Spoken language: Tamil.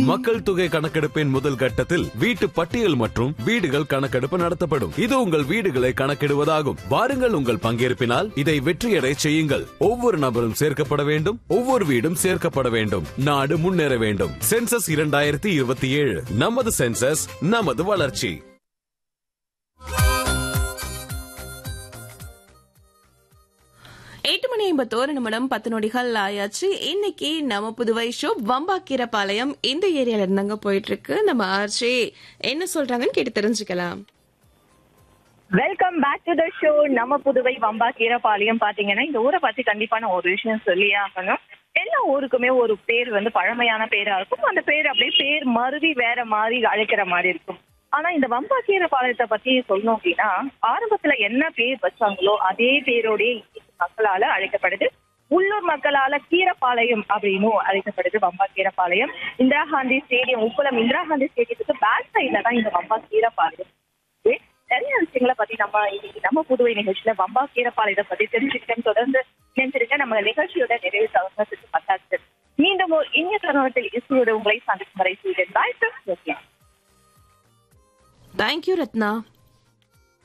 மக்கள் தொகை கணக்கெடுப்பின் முதல் கட்டத்தில் வீட்டு பட்டியல் மற்றும் வீடுகள் கணக்கெடுப்பு நடத்தப்படும் இது உங்கள் வீடுகளை கணக்கிடுவதாகும் வாருங்கள் உங்கள் பங்கேற்பினால் இதை வெற்றியடை செய்யுங்கள் ஒவ்வொரு நபரும் சேர்க்கப்பட வேண்டும் ஒவ்வொரு வீடும் சேர்க்கப்பட வேண்டும் நாடு முன்னேற வேண்டும் சென்சஸ் இரண்டாயிரத்தி இருபத்தி ஏழு நமது சென்சஸ் நமது வளர்ச்சி எட்டு மணி ஐம்பத்தோரு நிமிடம் பத்து நொடிகள் ஆயாச்சு இன்னைக்கு நம்ம புதுவை ஷோ வம்பாக்கீரபாளையம் இந்த ஏரியால இருந்தாங்க போயிட்டு இருக்கு நம்ம ஆர்ஜே என்ன சொல்றாங்கன்னு கேட்டு தெரிஞ்சுக்கலாம் welcome back to the show நம்ம புதுவை வம்பா கீரபாளையம் பாத்தீங்கன்னா இந்த ஊரை பத்தி கண்டிப்பா நான் ஒரு விஷயம் சொல்லியே ஆகணும் எல்லா ஊருக்குமே ஒரு பேர் வந்து பழமையான பேரா இருக்கும் அந்த பேர் அப்படியே பேர் மருவி வேற மாதிரி அழைக்கிற மாதிரி இருக்கும் ஆனா இந்த வம்பா கீரபாளையத்தை பத்தி சொல்லணும் அப்படின்னா ஆரம்பத்துல என்ன பேர் வச்சாங்களோ அதே பேரோடய மக்களால அழைக்கப்படுது உள்ளூர் மக்களால கீரப்பாளையம் அப்படின்னும் அழைக்கப்படுது வம்பா கீரப்பாளையம் இந்திரா காந்தி ஸ்டேடியம் உப்புலம் இந்திரா காந்தி ஸ்டேடியத்துக்கு பேக் சைட்ல தான் இந்த வம்பா கீரப்பாளையம் இருக்கு. நிறைய விஷயங்களை பத்தி நம்ம இன்னைக்கு நம்ம புதுவை நிகழ்ச்சியில வம்பா கீரப்பாளையத்தை பத்தி தெரிஞ்சுக்கிட்டேன் தொடர்ந்து நினைச்சிருக்க நம்ம நிகழ்ச்சியோட நிறைவு தவறத்துக்கு பத்தாச்சு மீண்டும் ஒரு இனிய தருணத்தில் இசையோட உங்களை சந்திக்கும் வரை செய்தேன் பாய் தேங்க்யூ ரத்னா